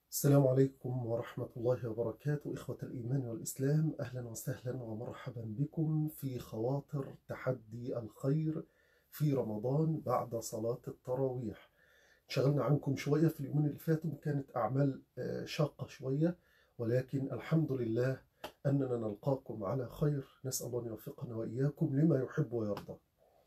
السلام عليكم ورحمة الله وبركاته إخوة الإيمان والإسلام أهلا وسهلا ومرحبا بكم في خواطر تحدي الخير في رمضان بعد صلاة التراويح شغلنا عنكم شوية في اليومين اللي فاتوا كانت أعمال آه، شاقة شوية ولكن الحمد لله أننا نلقاكم على خير نسأل الله أن يوفقنا وإياكم لما يحب ويرضى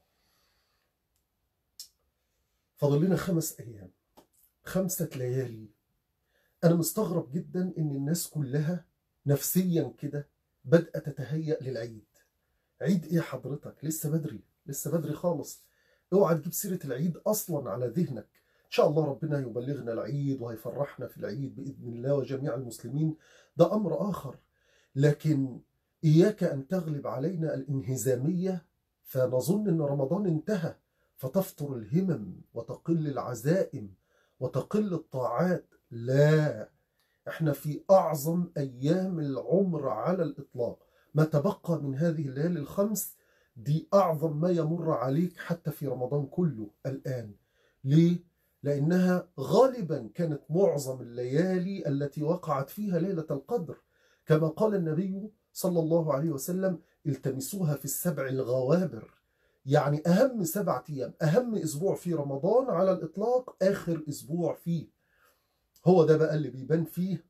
فاضل لنا خمس أيام خمسة ليالي أنا مستغرب جدا إن الناس كلها نفسيا كده بدأت تتهيأ للعيد عيد إيه حضرتك لسه بدري لسه بدري خالص اوعى تجيب سيرة العيد أصلا على ذهنك إن شاء الله ربنا يبلغنا العيد وهيفرحنا في العيد بإذن الله وجميع المسلمين ده أمر آخر لكن إياك أن تغلب علينا الانهزامية فنظن أن رمضان انتهى فتفطر الهمم وتقل العزائم وتقل الطاعات لا احنا في اعظم ايام العمر على الاطلاق ما تبقى من هذه الليالي الخمس دي اعظم ما يمر عليك حتى في رمضان كله الان ليه لانها غالبا كانت معظم الليالي التي وقعت فيها ليله القدر كما قال النبي صلى الله عليه وسلم التمسوها في السبع الغوابر يعني اهم سبعة ايام اهم اسبوع في رمضان على الاطلاق اخر اسبوع فيه هو ده بقى اللي بيبان فيه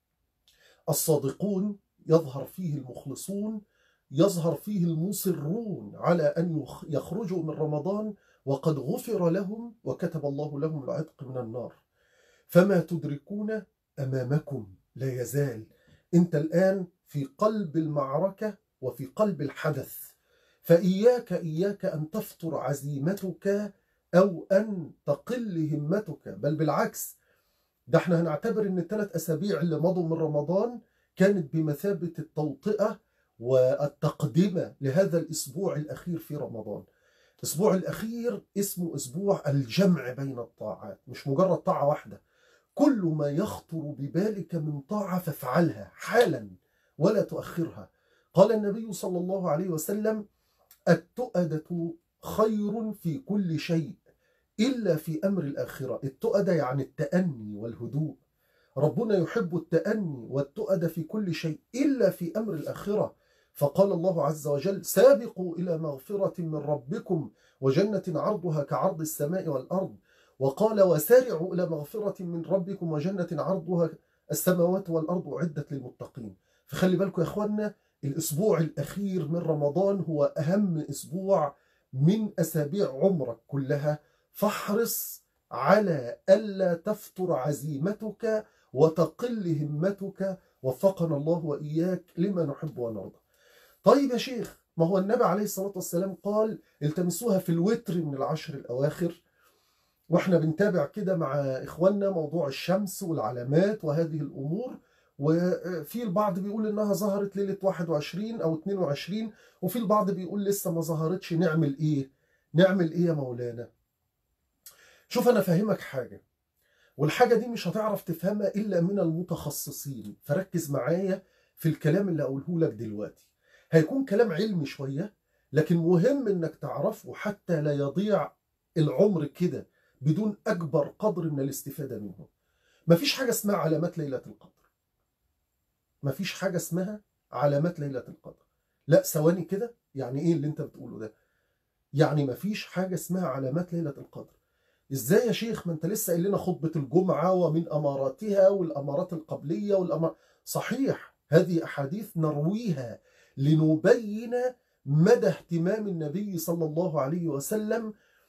الصادقون يظهر فيه المخلصون يظهر فيه المصرون على أن يخرجوا من رمضان وقد غفر لهم وكتب الله لهم العتق من النار فما تدركون أمامكم لا يزال أنت الآن في قلب المعركة وفي قلب الحدث فإياك إياك أن تفطر عزيمتك أو أن تقل همتك بل بالعكس ده احنا هنعتبر ان الثلاث اسابيع اللي مضوا من رمضان كانت بمثابه التوطئه والتقدمه لهذا الاسبوع الاخير في رمضان. الاسبوع الاخير اسمه اسبوع الجمع بين الطاعات، مش مجرد طاعه واحده. كل ما يخطر ببالك من طاعه فافعلها حالا ولا تؤخرها. قال النبي صلى الله عليه وسلم: التؤدة خير في كل شيء إلا في أمر الآخرة التؤدة يعني التأني والهدوء ربنا يحب التأني والتؤدة في كل شيء إلا في أمر الآخرة فقال الله عز وجل سابقوا إلى مغفرة من ربكم وجنة عرضها كعرض السماء والأرض وقال وسارعوا إلى مغفرة من ربكم وجنة عرضها السماوات والأرض أعدت للمتقين فخلي بالكم يا إخواننا الأسبوع الأخير من رمضان هو أهم أسبوع من أسابيع عمرك كلها فاحرص على ألا تفتر عزيمتك وتقل همتك وفقنا الله وإياك لما نحب ونرضى طيب يا شيخ ما هو النبي عليه الصلاة والسلام قال التمسوها في الوتر من العشر الأواخر واحنا بنتابع كده مع إخواننا موضوع الشمس والعلامات وهذه الأمور وفي البعض بيقول إنها ظهرت ليلة 21 أو 22 وفي البعض بيقول لسه ما ظهرتش نعمل إيه نعمل إيه يا مولانا شوف انا فاهمك حاجه والحاجه دي مش هتعرف تفهمها الا من المتخصصين فركز معايا في الكلام اللي اقوله لك دلوقتي هيكون كلام علمي شويه لكن مهم انك تعرفه حتى لا يضيع العمر كده بدون اكبر قدر من الاستفاده منه مفيش حاجه اسمها علامات ليله القدر مفيش حاجه اسمها علامات ليله القدر لا ثواني كده يعني ايه اللي انت بتقوله ده يعني مفيش حاجه اسمها علامات ليله القدر ازاي يا شيخ ما انت لسه قايل لنا خطبه الجمعه ومن اماراتها والامارات القبليه والأمار... صحيح هذه احاديث نرويها لنبين مدى اهتمام النبي صلى الله عليه وسلم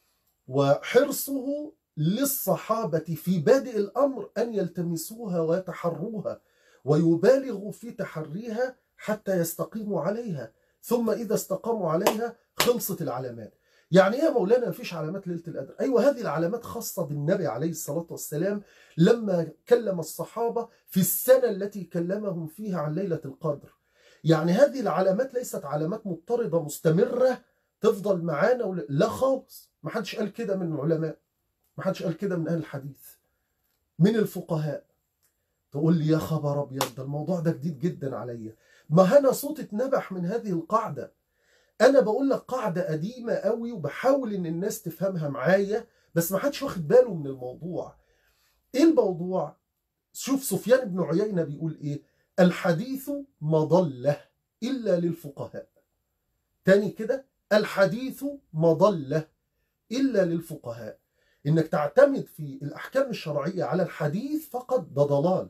وحرصه للصحابه في بادئ الامر ان يلتمسوها ويتحروها ويبالغوا في تحريها حتى يستقيموا عليها ثم اذا استقاموا عليها خلصت العلامات يعني ايه يا مولانا مفيش علامات ليله القدر ايوه هذه العلامات خاصه بالنبي عليه الصلاه والسلام لما كلم الصحابه في السنه التي كلمهم فيها عن ليله القدر يعني هذه العلامات ليست علامات مضطرده مستمره تفضل معانا ولا لا خالص ما حدش قال كده من العلماء ما حدش قال كده من اهل الحديث من الفقهاء تقول لي يا خبر ابيض ده الموضوع ده جديد جدا عليا ما انا صوت اتنبح من هذه القاعده انا بقول لك قاعده قديمه قوي وبحاول ان الناس تفهمها معايا بس ما حدش واخد باله من الموضوع ايه الموضوع شوف سفيان بن عيينة بيقول إيه الحديث مضلة إلا للفقهاء تاني كده الحديث مضلة إلا للفقهاء إنك تعتمد في الأحكام الشرعية على الحديث فقط ده ضلال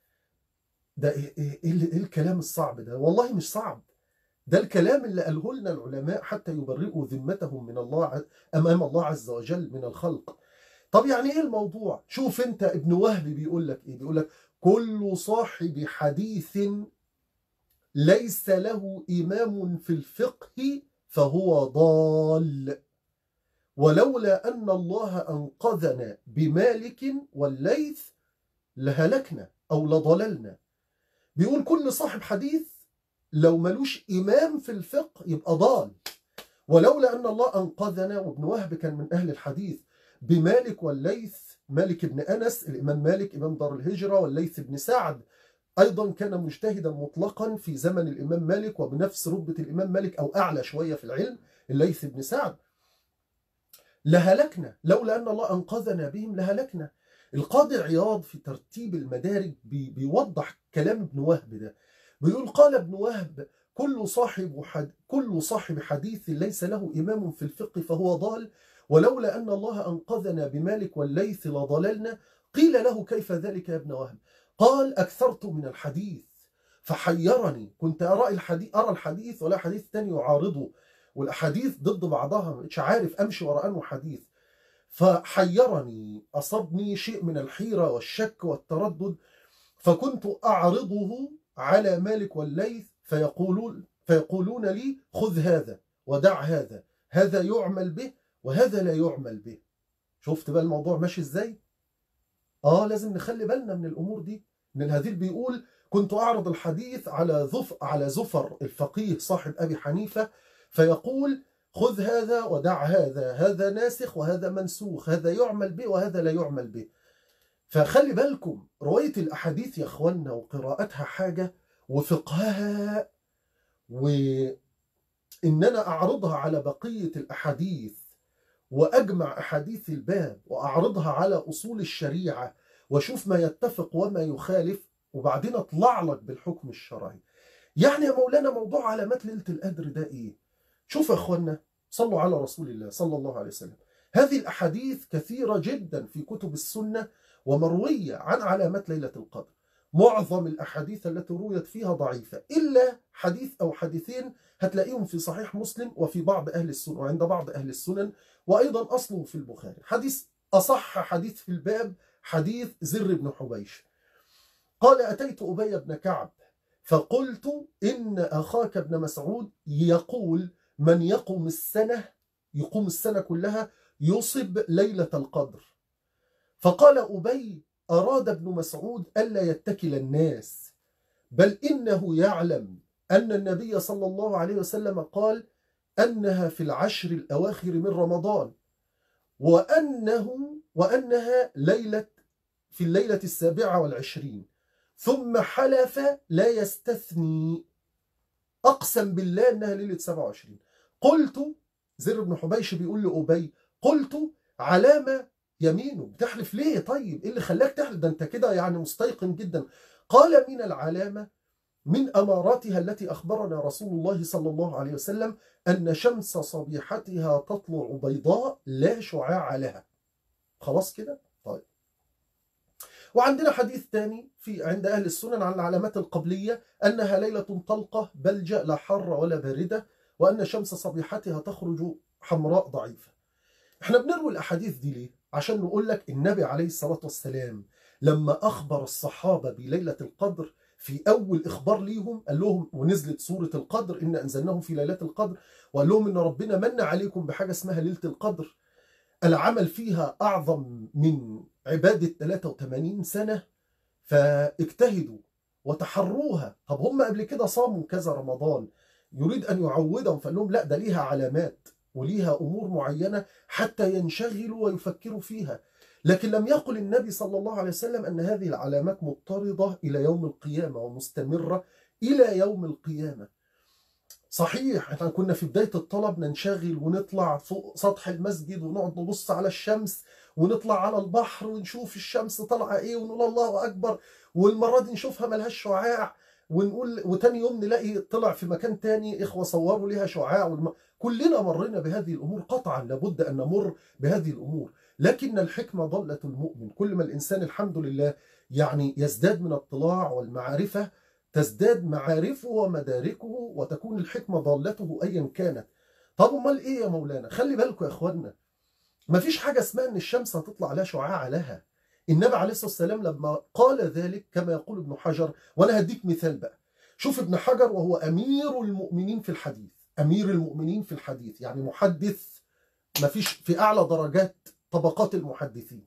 ده إيه, إيه, إيه الكلام الصعب ده والله مش صعب ده الكلام اللي قاله لنا العلماء حتى يبرئوا ذمتهم من الله أمام الله عز وجل من الخلق طب يعني ايه الموضوع شوف انت ابن وهب بيقول لك ايه بيقول لك كل صاحب حديث ليس له إمام في الفقه فهو ضال ولولا أن الله أنقذنا بمالك والليث لهلكنا أو لضللنا بيقول كل صاحب حديث لو ملوش إمام في الفقه يبقى ضال ولولا أن الله أنقذنا وابن وهب كان من أهل الحديث بمالك والليث مالك بن أنس الإمام مالك إمام دار الهجرة والليث بن سعد أيضا كان مجتهدا مطلقا في زمن الإمام مالك وبنفس رتبة الإمام مالك أو أعلى شوية في العلم الليث بن سعد لهلكنا لولا أن الله أنقذنا بهم لهلكنا القاضي عياض في ترتيب المدارج بي بيوضح كلام ابن وهب ده بيقول قال ابن وهب كل صاحب حد كل صاحب حديث ليس له إمام في الفقه فهو ضال ولولا أن الله أنقذنا بمالك والليث لضللنا قيل له كيف ذلك يا ابن وهب قال أكثرت من الحديث فحيرني كنت أرى الحديث أرى الحديث ولا حديث تاني يعارضه والأحاديث ضد بعضها مش عارف أمشي وراء أنه حديث فحيرني أصبني شيء من الحيرة والشك والتردد فكنت أعرضه على مالك والليث فيقولون فيقولون لي خذ هذا ودع هذا هذا يعمل به وهذا لا يعمل به شفت بقى الموضوع ماشي ازاي اه لازم نخلي بالنا من الامور دي ان الهذيل بيقول كنت اعرض الحديث على ظف على زفر الفقيه صاحب ابي حنيفه فيقول خذ هذا ودع هذا هذا ناسخ وهذا منسوخ هذا يعمل به وهذا لا يعمل به فخلي بالكم رواية الأحاديث يا أخوانا وقراءتها حاجة وفقهها وإن أنا أعرضها على بقية الأحاديث وأجمع أحاديث الباب وأعرضها على أصول الشريعة وأشوف ما يتفق وما يخالف وبعدين أطلع لك بالحكم الشرعي يعني يا مولانا موضوع علامات ليلة القدر ده إيه شوف يا أخوانا صلوا على رسول الله صلى الله عليه وسلم هذه الأحاديث كثيرة جدا في كتب السنة ومروية عن علامات ليلة القدر معظم الأحاديث التي رويت فيها ضعيفة إلا حديث أو حديثين هتلاقيهم في صحيح مسلم وفي بعض أهل السنة وعند بعض أهل السنن وأيضا أصله في البخاري حديث أصح حديث في الباب حديث زر بن حبيش قال أتيت أبي بن كعب فقلت إن أخاك ابن مسعود يقول من يقوم السنة يقوم السنة كلها يصب ليلة القدر فقال أبي أراد ابن مسعود ألا يتكل الناس بل إنه يعلم أن النبي صلى الله عليه وسلم قال أنها في العشر الأواخر من رمضان وأنه وأنها ليلة في الليلة السابعة والعشرين ثم حلف لا يستثني أقسم بالله أنها ليلة 27 قلت زر بن حبيش بيقول لأبي قلت علامة يمينه بتحلف ليه طيب ايه اللي خلاك تحلف ده انت كده يعني مستيقن جدا قال من العلامة من أماراتها التي أخبرنا رسول الله صلى الله عليه وسلم أن شمس صبيحتها تطلع بيضاء لا شعاع لها خلاص كده طيب وعندنا حديث ثاني في عند أهل السنن عن العلامات القبلية أنها ليلة طلقة بلجأ لا حر ولا باردة وأن شمس صبيحتها تخرج حمراء ضعيفة احنا بنروي الأحاديث دي ليه؟ عشان نقول لك النبي عليه الصلاة والسلام لما أخبر الصحابة بليلة القدر في أول إخبار ليهم قال لهم ونزلت سورة القدر إن أنزلناه في ليلة القدر وقال لهم إن ربنا من عليكم بحاجة اسمها ليلة القدر العمل فيها أعظم من عبادة 83 سنة فاجتهدوا وتحروها طب هم قبل كده صاموا كذا رمضان يريد أن يعودهم فقال لهم لا ده ليها علامات وليها أمور معينة حتى ينشغلوا ويفكروا فيها لكن لم يقل النبي صلى الله عليه وسلم أن هذه العلامات مضطردة إلى يوم القيامة ومستمرة إلى يوم القيامة صحيح احنا كنا في بداية الطلب ننشغل ونطلع فوق سطح المسجد ونقعد نبص على الشمس ونطلع على البحر ونشوف الشمس طالعة ايه ونقول الله أكبر والمرة دي نشوفها ملهاش شعاع ونقول وتاني يوم نلاقي طلع في مكان تاني إخوة صوروا ليها شعاع والم... كلنا مرينا بهذه الأمور قطعا لابد أن نمر بهذه الأمور لكن الحكمة ضلة المؤمن كل ما الإنسان الحمد لله يعني يزداد من الاطلاع والمعرفة تزداد معارفه ومداركه وتكون الحكمة ضالته أيا كانت طب امال ايه يا مولانا خلي بالكم يا اخوانا مفيش حاجة اسمها ان الشمس هتطلع لها شعاع لها النبي عليه الصلاة والسلام لما قال ذلك كما يقول ابن حجر وانا هديك مثال بقى شوف ابن حجر وهو امير المؤمنين في الحديث امير المؤمنين في الحديث يعني محدث مفيش في اعلى درجات طبقات المحدثين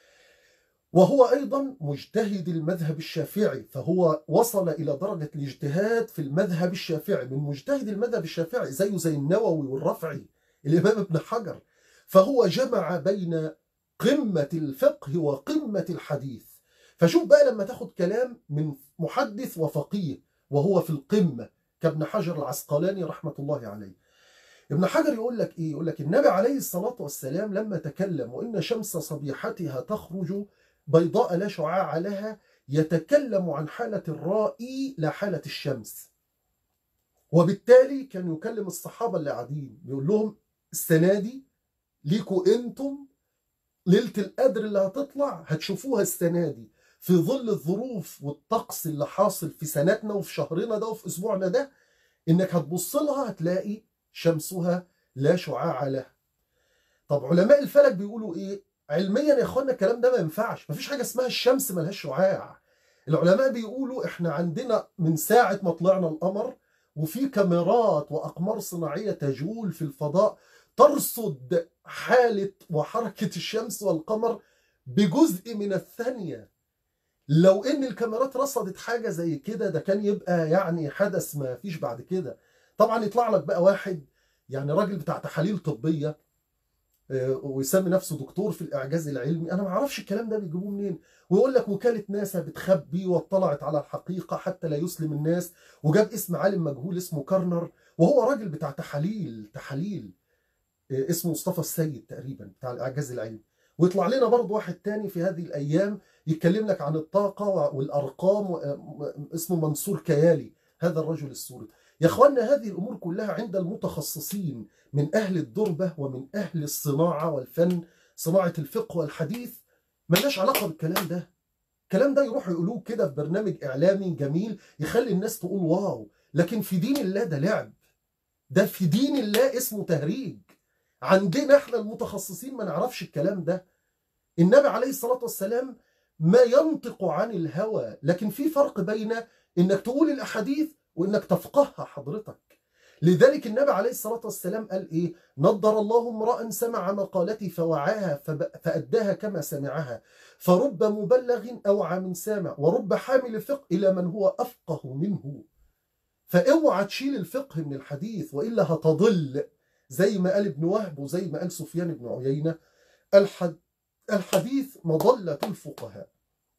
وهو أيضا مجتهد المذهب الشافعي فهو وصل إلى درجة الاجتهاد في المذهب الشافعي من مجتهد المذهب الشافعي زيه زي النووي والرفعي الإمام ابن حجر فهو جمع بين قمة الفقه وقمة الحديث فشوف بقى لما تاخد كلام من محدث وفقيه وهو في القمة كابن حجر العسقلاني رحمة الله عليه ابن حجر يقول لك ايه يقول لك النبي عليه الصلاة والسلام لما تكلم وإن شمس صبيحتها تخرج بيضاء لا شعاع لها يتكلم عن حالة الرائي لا حالة الشمس وبالتالي كان يكلم الصحابة اللي قاعدين بيقول لهم السنة دي ليكوا انتم ليلة القدر اللي هتطلع هتشوفوها السنة دي في ظل الظروف والطقس اللي حاصل في سنتنا وفي شهرنا ده وفي اسبوعنا ده انك هتبص لها هتلاقي شمسها لا شعاع لها طب علماء الفلك بيقولوا ايه علميا يا اخوانا الكلام ده ما ينفعش مفيش حاجه اسمها الشمس ملهاش شعاع العلماء بيقولوا احنا عندنا من ساعه ما طلعنا القمر وفي كاميرات واقمار صناعيه تجول في الفضاء ترصد حاله وحركه الشمس والقمر بجزء من الثانيه لو ان الكاميرات رصدت حاجه زي كده ده كان يبقى يعني حدث ما فيش بعد كده طبعا يطلع لك بقى واحد يعني راجل بتاع تحاليل طبيه ويسمي نفسه دكتور في الاعجاز العلمي انا ما اعرفش الكلام ده بيجيبوه منين ويقول لك وكاله ناسا بتخبي واطلعت على الحقيقه حتى لا يسلم الناس وجاب اسم عالم مجهول اسمه كارنر وهو راجل بتاع تحاليل تحاليل اسمه مصطفى السيد تقريبا بتاع الاعجاز العلمي ويطلع لنا برضه واحد تاني في هذه الايام يتكلم لك عن الطاقه والارقام اسمه منصور كيالي هذا الرجل السوري يا اخوانا هذه الامور كلها عند المتخصصين من اهل الدربه ومن اهل الصناعه والفن صناعه الفقه والحديث ملناش علاقه بالكلام ده الكلام ده يروحوا يقولوه كده في برنامج اعلامي جميل يخلي الناس تقول واو لكن في دين الله ده لعب ده في دين الله اسمه تهريج عندنا احنا المتخصصين ما نعرفش الكلام ده النبي عليه الصلاه والسلام ما ينطق عن الهوى لكن في فرق بين انك تقول الاحاديث وانك تفقهها حضرتك لذلك النبي عليه الصلاة والسلام قال إيه نضر الله امرأ سمع مقالتي فوعاها فأداها كما سمعها فرب مبلغ أوعى من سامع ورب حامل فقه إلى من هو أفقه منه فاوعى تشيل الفقه من الحديث وإلا هتضل زي ما قال ابن وهب وزي ما قال سفيان بن عيينة الحد الحديث مضلة الفقهاء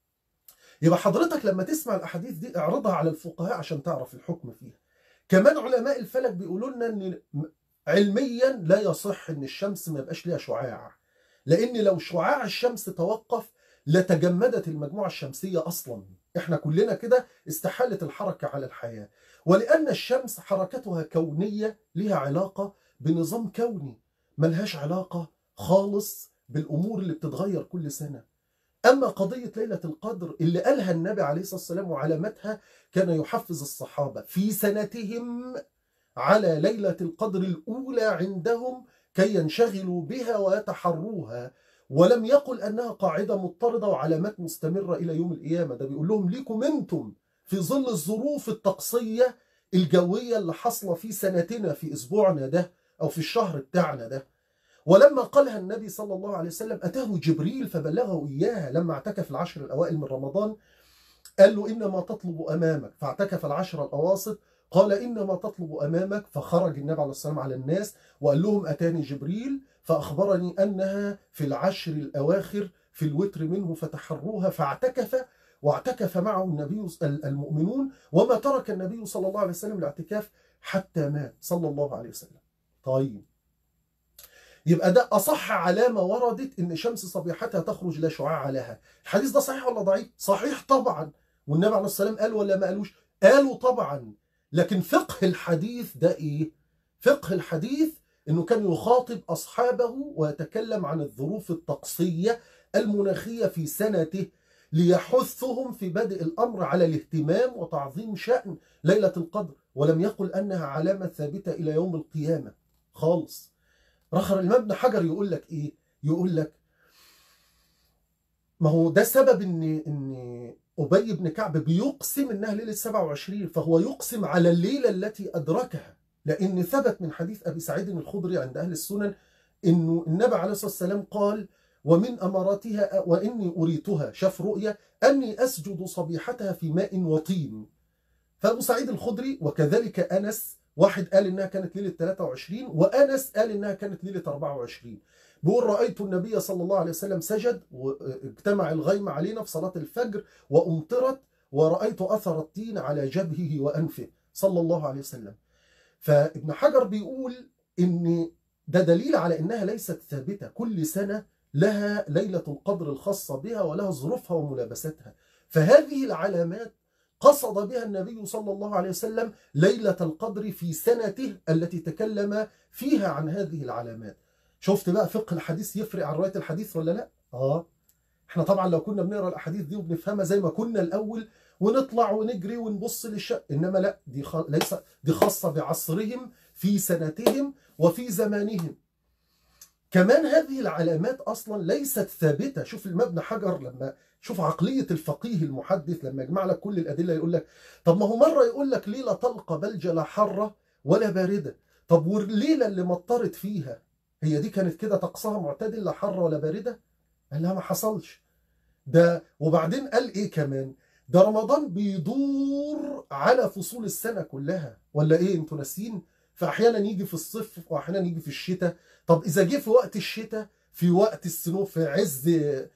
يبقى حضرتك لما تسمع الأحاديث دي اعرضها على الفقهاء عشان تعرف الحكم فيها كمان علماء الفلك بيقولوا لنا ان علميا لا يصح ان الشمس ما يبقاش ليها شعاع لان لو شعاع الشمس توقف لتجمدت المجموعه الشمسيه اصلا احنا كلنا كده استحالت الحركه على الحياه ولان الشمس حركتها كونيه لها علاقه بنظام كوني ملهاش علاقه خالص بالامور اللي بتتغير كل سنه أما قضية ليلة القدر اللي قالها النبي عليه الصلاة والسلام وعلامتها كان يحفز الصحابة في سنتهم على ليلة القدر الأولى عندهم كي ينشغلوا بها ويتحروها ولم يقل أنها قاعدة مضطردة وعلامات مستمرة إلى يوم القيامة ده بيقول لهم ليكم أنتم في ظل الظروف الطقسية الجوية اللي حصلة في سنتنا في أسبوعنا ده أو في الشهر بتاعنا ده ولما قالها النبي صلى الله عليه وسلم أتاه جبريل فبلغه إياها لما اعتكف العشر الأوائل من رمضان قال له إنما تطلب أمامك فاعتكف العشر الأواسط قال إنما تطلب أمامك فخرج النبي عليه الصلاة والسلام على الناس وقال لهم أتاني جبريل فأخبرني أنها في العشر الأواخر في الوتر منه فتحروها فاعتكف واعتكف معه النبي المؤمنون وما ترك النبي صلى الله عليه وسلم الاعتكاف حتى مات صلى الله عليه وسلم طيب يبقى ده أصح علامة وردت إن شمس صبيحتها تخرج لا شعاع لها الحديث ده صحيح ولا ضعيف؟ صحيح طبعا والنبي عليه الصلاة والسلام قال ولا ما قالوش؟ قالوا طبعا لكن فقه الحديث ده إيه؟ فقه الحديث إنه كان يخاطب أصحابه ويتكلم عن الظروف الطقسية المناخية في سنته ليحثهم في بدء الأمر على الاهتمام وتعظيم شأن ليلة القدر ولم يقل أنها علامة ثابتة إلى يوم القيامة خالص رخر الإمام ابن حجر يقول لك إيه يقول لك ما هو ده سبب ان ان ابي بن كعب بيقسم انها ليله 27 فهو يقسم على الليله التي ادركها لان ثبت من حديث ابي سعيد الخدري عند اهل السنن انه النبي عليه الصلاه والسلام قال ومن اماراتها واني اريتها شاف رؤيا اني اسجد صبيحتها في ماء وطين فابو سعيد الخدري وكذلك انس واحد قال انها كانت ليله 23 وانس قال انها كانت ليله 24 بيقول رايت النبي صلى الله عليه وسلم سجد واجتمع الغيم علينا في صلاه الفجر وامطرت ورايت اثر الطين على جبهه وانفه صلى الله عليه وسلم فابن حجر بيقول ان ده دليل على انها ليست ثابته كل سنه لها ليله القدر الخاصه بها ولها ظروفها وملابستها فهذه العلامات قصد بها النبي صلى الله عليه وسلم ليلة القدر في سنته التي تكلم فيها عن هذه العلامات شفت بقى فقه الحديث يفرق عن رواية الحديث ولا لا اه احنا طبعا لو كنا بنقرا الاحاديث دي وبنفهمها زي ما كنا الاول ونطلع ونجري ونبص للشق انما لا دي خ... ليس دي خاصه بعصرهم في سنتهم وفي زمانهم كمان هذه العلامات اصلا ليست ثابته شوف المبنى حجر لما شوف عقليه الفقيه المحدث لما يجمع لك كل الادله يقول لك طب ما هو مره يقول لك ليله طلقه بلجه لا حاره ولا بارده طب والليله اللي مطرت فيها هي دي كانت كده طقسها معتدل لا حاره ولا بارده قال لها ما حصلش ده وبعدين قال ايه كمان ده رمضان بيدور على فصول السنه كلها ولا ايه انتوا ناسيين فاحيانا يجي في الصيف واحيانا يجي في الشتاء طب اذا جه في وقت الشتاء في وقت السنو في عز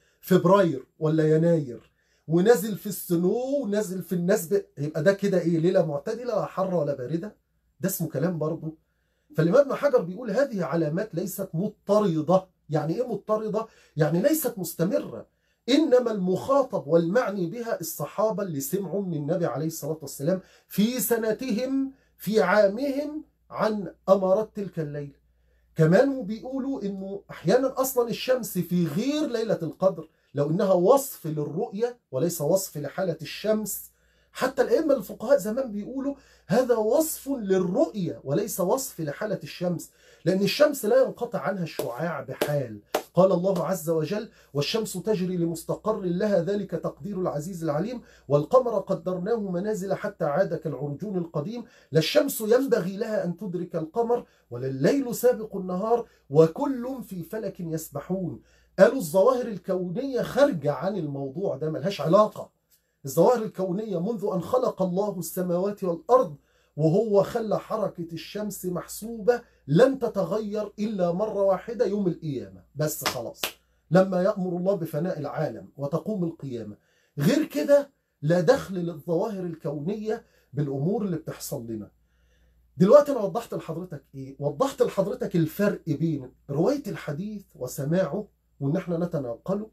فبراير ولا يناير ونازل في السنو ونازل في النسب يبقى ده كده ايه ليله معتدله لا حاره ولا بارده ده اسمه كلام برضه فالامام ابن حجر بيقول هذه علامات ليست مضطرده يعني ايه مضطرده يعني ليست مستمره انما المخاطب والمعني بها الصحابه اللي سمعوا من النبي عليه الصلاه والسلام في سنتهم في عامهم عن امارات تلك الليله كمان بيقولوا انه احيانا اصلا الشمس في غير ليله القدر لو انها وصف للرؤيه وليس وصف لحاله الشمس حتى الائمه الفقهاء زمان بيقولوا هذا وصف للرؤيه وليس وصف لحاله الشمس لان الشمس لا ينقطع عنها الشعاع بحال قال الله عز وجل والشمس تجري لمستقر لها ذلك تقدير العزيز العليم والقمر قدرناه منازل حتى عاد كالعرجون القديم لا الشمس ينبغي لها أن تدرك القمر ولا الليل سابق النهار وكل في فلك يسبحون قالوا الظواهر الكونية خارجة عن الموضوع ده ملهاش علاقة الظواهر الكونية منذ أن خلق الله السماوات والأرض وهو خلى حركة الشمس محسوبة لن تتغير إلا مرة واحدة يوم القيامة بس خلاص لما يأمر الله بفناء العالم وتقوم القيامة غير كده لا دخل للظواهر الكونية بالأمور اللي بتحصل لنا دلوقتي أنا وضحت لحضرتك إيه؟ وضحت لحضرتك الفرق بين رواية الحديث وسماعه وإن احنا نتناقله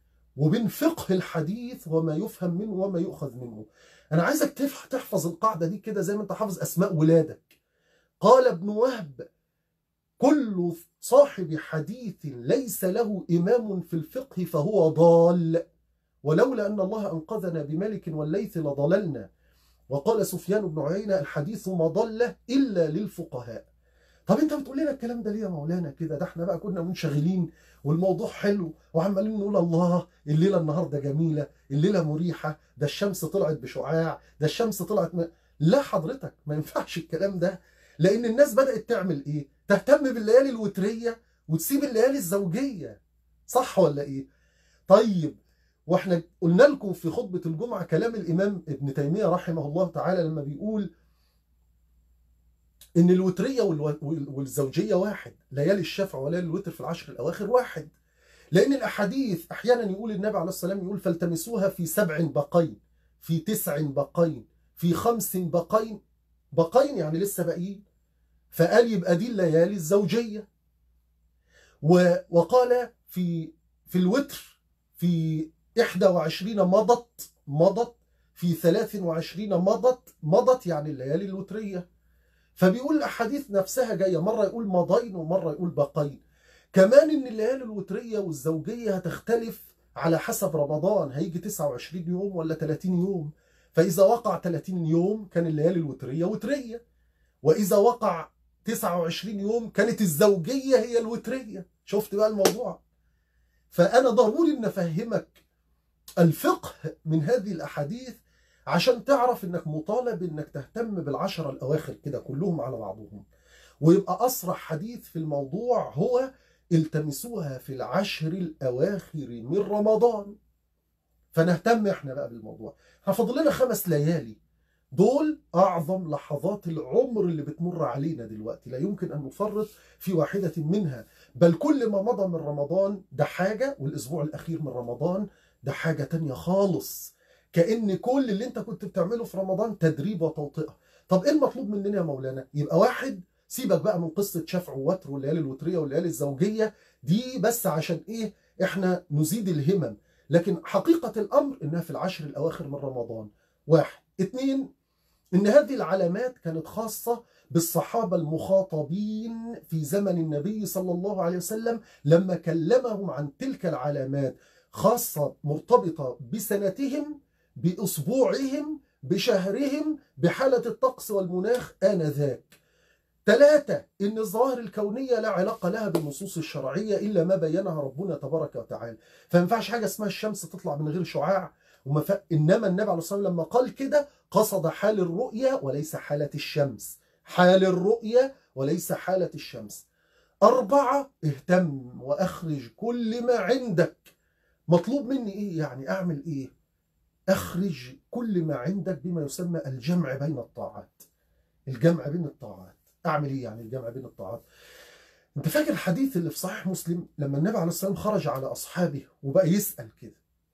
وبين فقه الحديث وما يفهم منه وما يؤخذ منه انا عايزك تحفظ القاعده دي كده زي ما انت حافظ اسماء ولادك قال ابن وهب كل صاحب حديث ليس له امام في الفقه فهو ضال ولولا ان الله انقذنا بملك والليث لضللنا وقال سفيان بن عيينه الحديث مضله الا للفقهاء طب انت بتقول لنا الكلام ده ليه يا مولانا كده ده احنا بقى كنا منشغلين والموضوع حلو وعمالين نقول الله الليله النهارده جميله الليله مريحه ده الشمس طلعت بشعاع ده الشمس طلعت م... لا حضرتك ما ينفعش الكلام ده لان الناس بدات تعمل ايه تهتم بالليالي الوتريه وتسيب الليالي الزوجيه صح ولا ايه طيب واحنا قلنا لكم في خطبه الجمعه كلام الامام ابن تيميه رحمه الله تعالى لما بيقول ان الوتريه والزوجيه واحد ليالي الشفع وليالي الوتر في العشر الاواخر واحد لان الاحاديث احيانا يقول النبي عليه الصلاه والسلام يقول فالتمسوها في سبع بقين في تسع بقين في خمس بقين بقين يعني لسه باقيين فقال يبقى دي الليالي الزوجية وقال في في الوتر في 21 مضت مضت في 23 مضت مضت يعني الليالي الوترية فبيقول الأحاديث نفسها جاية مرة يقول مضين ومرة يقول بقين كمان إن الليالي الوترية والزوجية هتختلف على حسب رمضان هيجي 29 يوم ولا 30 يوم فإذا وقع 30 يوم كان الليالي الوترية وترية وإذا وقع 29 يوم كانت الزوجية هي الوترية شفت بقى الموضوع فأنا ضروري أن أفهمك الفقه من هذه الأحاديث عشان تعرف أنك مطالب أنك تهتم بالعشرة الأواخر كده كلهم على بعضهم ويبقى أصرح حديث في الموضوع هو التمسوها في العشر الأواخر من رمضان فنهتم احنا بقى بالموضوع هفضل لنا خمس ليالي دول أعظم لحظات العمر اللي بتمر علينا دلوقتي لا يمكن أن نفرط في واحدة منها بل كل ما مضى من رمضان ده حاجة والأسبوع الأخير من رمضان ده حاجة تانية خالص كأن كل اللي انت كنت بتعمله في رمضان تدريب وتوطئة طب ايه المطلوب مننا يا مولانا يبقى واحد سيبك بقى من قصة شفع ووتر والليالي الوترية والليالي الزوجية دي بس عشان ايه احنا نزيد الهمم لكن حقيقة الأمر إنها في العشر الأواخر من رمضان واحد اثنين إن هذه العلامات كانت خاصة بالصحابة المخاطبين في زمن النبي صلى الله عليه وسلم لما كلمهم عن تلك العلامات خاصة مرتبطة بسنتهم بأسبوعهم بشهرهم بحالة الطقس والمناخ آنذاك ثلاثة إن الظواهر الكونية لا علاقة لها بالنصوص الشرعية إلا ما بينها ربنا تبارك وتعالى فما ينفعش حاجة اسمها الشمس تطلع من غير شعاع وما ف... إنما النبي عليه الصلاة والسلام لما قال كده قصد حال الرؤية وليس حالة الشمس حال الرؤية وليس حالة الشمس أربعة اهتم وأخرج كل ما عندك مطلوب مني إيه يعني أعمل إيه أخرج كل ما عندك بما يسمى الجمع بين الطاعات الجمع بين الطاعات اعمل ايه يعني الجمع بين الطاعات انت فاكر الحديث اللي في صحيح مسلم لما النبي عليه الصلاه والسلام خرج على اصحابه وبقى يسال كده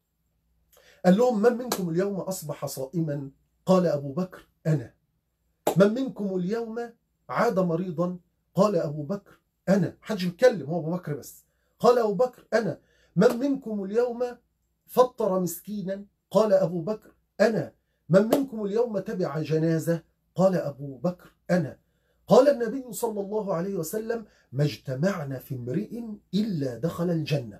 قال لهم من منكم اليوم اصبح صائما قال ابو بكر انا من منكم اليوم عاد مريضا قال ابو بكر انا محدش بيتكلم هو ابو بكر بس قال ابو بكر انا من منكم اليوم فطر مسكينا قال ابو بكر انا من منكم اليوم تبع جنازه قال ابو بكر انا قال النبي صلى الله عليه وسلم ما اجتمعنا في امرئ إلا دخل الجنة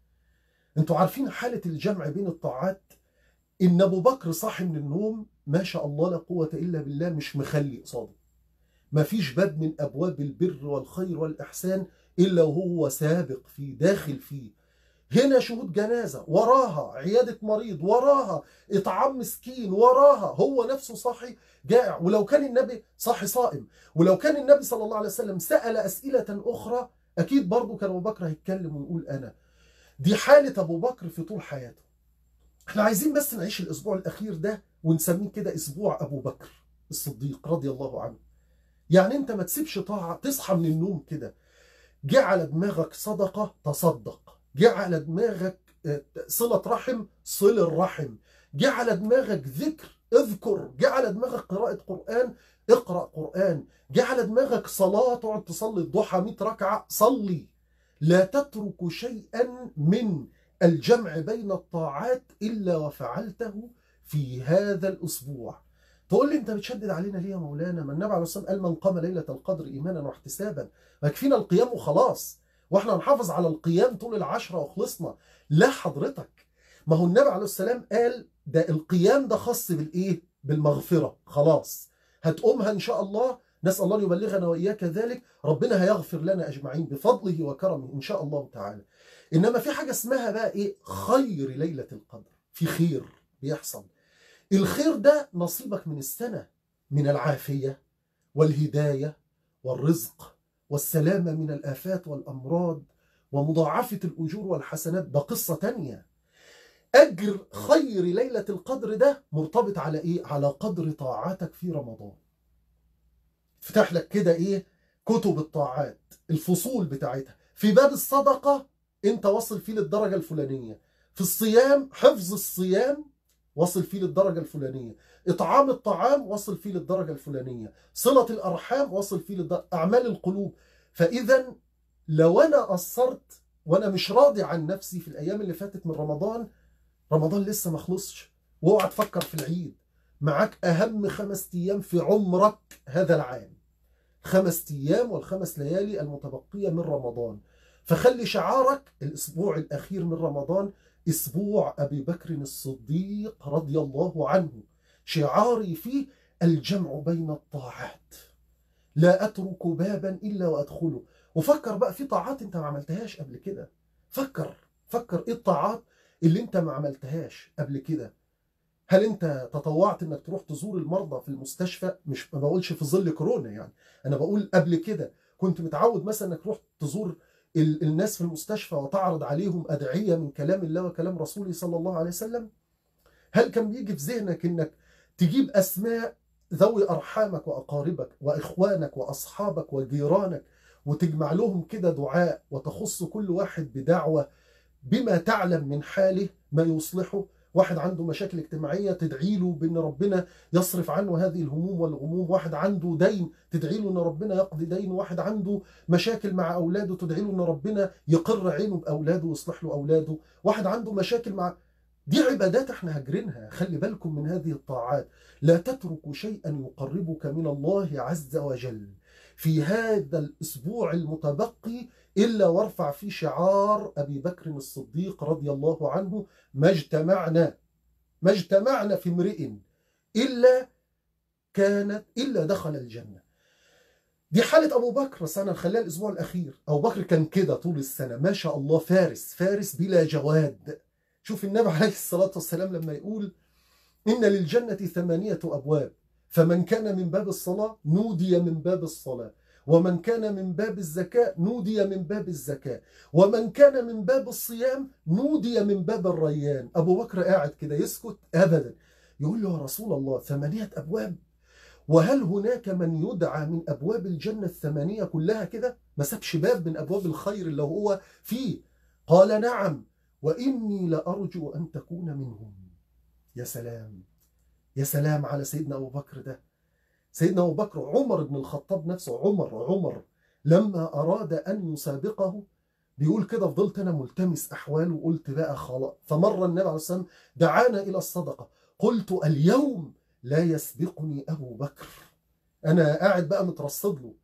انتوا عارفين حالة الجمع بين الطاعات إن أبو بكر صاحي من النوم ما شاء الله لا قوة إلا بالله مش مخلي قصاده ما فيش باب من أبواب البر والخير والإحسان إلا وهو سابق فيه داخل فيه هنا شهود جنازة وراها عيادة مريض وراها إطعام مسكين وراها هو نفسه صاحي جائع ولو كان النبي صاحي صائم ولو كان النبي صلى الله عليه وسلم سأل أسئلة أخرى أكيد برضه كان أبو بكر هيتكلم ويقول أنا دي حالة أبو بكر في طول حياته احنا عايزين بس نعيش الأسبوع الأخير ده ونسميه كده أسبوع أبو بكر الصديق رضي الله عنه يعني أنت ما تسيبش طاعة تصحى من النوم كده جه على دماغك صدقة تصدق جه على دماغك صلة رحم صل الرحم جه على دماغك ذكر اذكر جه على دماغك قراءة قرآن اقرأ قرآن جه على دماغك صلاة تقعد تصلي الضحى 100 ركعة صلي لا تترك شيئا من الجمع بين الطاعات إلا وفعلته في هذا الأسبوع تقول لي انت بتشدد علينا ليه يا مولانا ما النبي عليه الصلاه والسلام قال من قام ليله القدر ايمانا واحتسابا ويكفينا القيام وخلاص واحنا نحافظ على القيام طول العشرة وخلصنا لا حضرتك ما هو النبي عليه السلام قال ده القيام ده خاص بالايه بالمغفرة خلاص هتقومها ان شاء الله نسأل الله ان يبلغنا وإياك ذلك ربنا هيغفر لنا أجمعين بفضله وكرمه إن شاء الله تعالى إنما في حاجة اسمها بقى إيه خير ليلة القدر في خير بيحصل الخير ده نصيبك من السنة من العافية والهداية والرزق والسلامة من الآفات والأمراض ومضاعفة الأجور والحسنات ده قصة تانية أجر خير ليلة القدر ده مرتبط على إيه؟ على قدر طاعاتك في رمضان فتح لك كده إيه؟ كتب الطاعات الفصول بتاعتها في باب الصدقة أنت واصل فيه للدرجة الفلانية في الصيام حفظ الصيام وصل فيه للدرجة الفلانية إطعام الطعام وصل فيه للدرجة الفلانية صلة الأرحام وصل فيه للدرجة أعمال القلوب فإذا لو أنا قصرت وأنا مش راضي عن نفسي في الأيام اللي فاتت من رمضان رمضان لسه ما خلصش واوعى تفكر في العيد معاك أهم خمس أيام في عمرك هذا العام خمس أيام والخمس ليالي المتبقية من رمضان فخلي شعارك الأسبوع الأخير من رمضان أسبوع أبي بكر الصديق رضي الله عنه شعاري فيه الجمع بين الطاعات لا أترك بابا إلا وأدخله وفكر بقى في طاعات أنت ما عملتهاش قبل كده فكر فكر إيه الطاعات اللي أنت ما عملتهاش قبل كده هل انت تطوعت انك تروح تزور المرضى في المستشفى مش ما بقولش في ظل كورونا يعني انا بقول قبل كده كنت متعود مثلا انك تروح تزور الناس في المستشفى وتعرض عليهم ادعيه من كلام الله وكلام رسوله صلى الله عليه وسلم هل كان بيجي في ذهنك انك تجيب اسماء ذوي ارحامك واقاربك واخوانك واصحابك وجيرانك وتجمع لهم كده دعاء وتخص كل واحد بدعوه بما تعلم من حاله ما يصلحه واحد عنده مشاكل اجتماعيه تدعي له بان ربنا يصرف عنه هذه الهموم والغموم واحد عنده دين تدعي له ان ربنا يقضي دين واحد عنده مشاكل مع اولاده تدعي له ان ربنا يقر عينه باولاده ويصلح له اولاده واحد عنده مشاكل مع دي عبادات احنا هاجرينها خلي بالكم من هذه الطاعات لا تتركوا شيئا يقربك من الله عز وجل في هذا الاسبوع المتبقي إلا وارفع فيه شعار أبي بكر الصديق رضي الله عنه ما اجتمعنا ما اجتمعنا في امرئ إلا كانت إلا دخل الجنة دي حالة أبو بكر بس أنا نخليها الأسبوع الأخير أبو بكر كان كده طول السنة ما شاء الله فارس فارس بلا جواد شوف النبي عليه الصلاة والسلام لما يقول إن للجنة ثمانية أبواب فمن كان من باب الصلاة نودي من باب الصلاة ومن كان من باب الزكاة نودي من باب الزكاة ومن كان من باب الصيام نودي من باب الريان أبو بكر قاعد كده يسكت أبدا يقول له يا رسول الله ثمانية أبواب وهل هناك من يدعى من أبواب الجنة الثمانية كلها كده ما سابش باب من أبواب الخير اللي هو فيه قال نعم وإني لأرجو أن تكون منهم يا سلام يا سلام على سيدنا أبو بكر ده سيدنا أبو بكر عمر بن الخطاب نفسه عمر عمر لما أراد أن يسابقه بيقول كده فضلت أنا ملتمس أحواله وقلت بقى خلاص فمر النبي عليه الصلاة والسلام دعانا إلى الصدقة قلت اليوم لا يسبقني أبو بكر أنا قاعد بقى مترصد له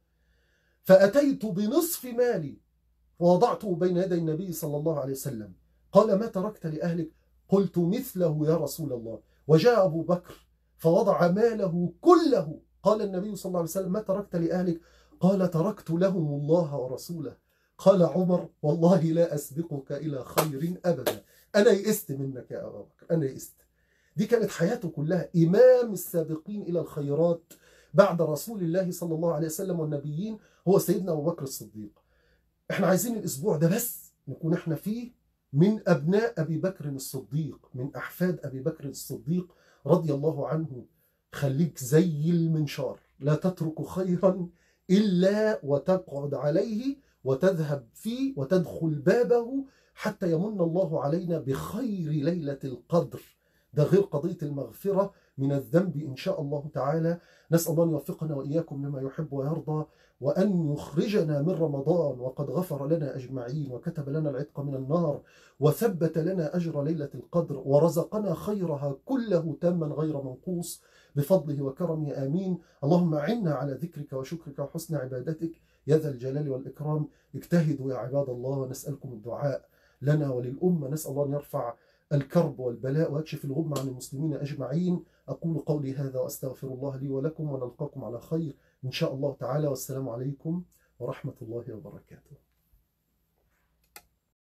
فأتيت بنصف مالي ووضعته بين يدي النبي صلى الله عليه وسلم قال ما تركت لأهلك قلت مثله يا رسول الله وجاء أبو بكر فوضع ماله كله قال النبي صلى الله عليه وسلم ما تركت لأهلك قال تركت لهم الله ورسوله قال عمر والله لا أسبقك إلى خير أبدا أنا يئست منك يا أبا بكر أنا يئست دي كانت حياته كلها إمام السابقين إلى الخيرات بعد رسول الله صلى الله عليه وسلم والنبيين هو سيدنا أبو بكر الصديق احنا عايزين الأسبوع ده بس نكون احنا فيه من أبناء أبي بكر الصديق من أحفاد أبي بكر الصديق رضي الله عنه خليك زي المنشار لا تترك خيرا إلا وتقعد عليه وتذهب فيه وتدخل بابه حتى يمن الله علينا بخير ليلة القدر ده غير قضية المغفرة من الذنب إن شاء الله تعالى نسأل الله أن يوفقنا وإياكم لما يحب ويرضى وأن يخرجنا من رمضان وقد غفر لنا أجمعين وكتب لنا العتق من النار وثبت لنا أجر ليلة القدر ورزقنا خيرها كله تاما غير منقوص بفضله وكرمه آمين اللهم أعنا على ذكرك وشكرك وحسن عبادتك يا ذا الجلال والإكرام اجتهدوا يا عباد الله ونسألكم الدعاء لنا وللأمة نسأل الله أن يرفع الكرب والبلاء ويكشف الغم عن المسلمين أجمعين أقول قولي هذا وأستغفر الله لي ولكم ونلقاكم على خير إن شاء الله تعالى والسلام عليكم ورحمة الله وبركاته